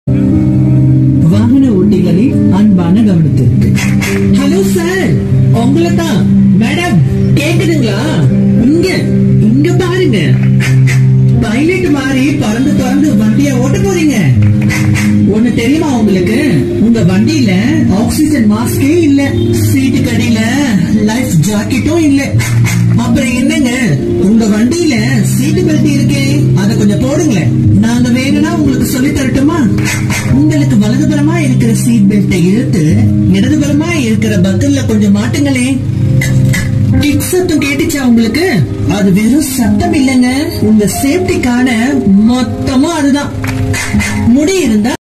வாகன ஓட்டிகளின் அன்பான கவனத்திற்கு ஹலோ சார் உங்களை தான் மேடம் கேக்குதுங்களா இங்க இங்க பாருங்க பைலட் மாதிரி பறந்து பறந்து வண்டிய ஓட்ட போறீங்க ஒண்ணு தெரியுமா உங்களுக்கு உங்க வண்டியில ஆக்சிஜன் மாஸ்கே இல்ல சீட்டு கடியில லைஃப் ஜாக்கெட்டும் இல்ல அப்புறம் என்னங்க உங்க வண்டியில சீட்டு பெல்ட் இருக்கே அத கொஞ்சம் போடுங்களேன் நாங்க வேணும்னா உங்களுக்கு சொல்லி தரட்டுமா உங்களுக்கு வலதுபுறமா இருக்கிற சீட் பெல்ட்டை இழுத்து இடதுபுறமா இருக்கிற பக்கல்ல கொஞ்சம் மாட்டுங்களே கிக் சத்தம் கேட்டுச்சா உங்களுக்கு அது வெறும் சத்தம் இல்லைங்க உங்க சேஃப்டிக்கான மொத்தமும் அதுதான் முடி இருந்தா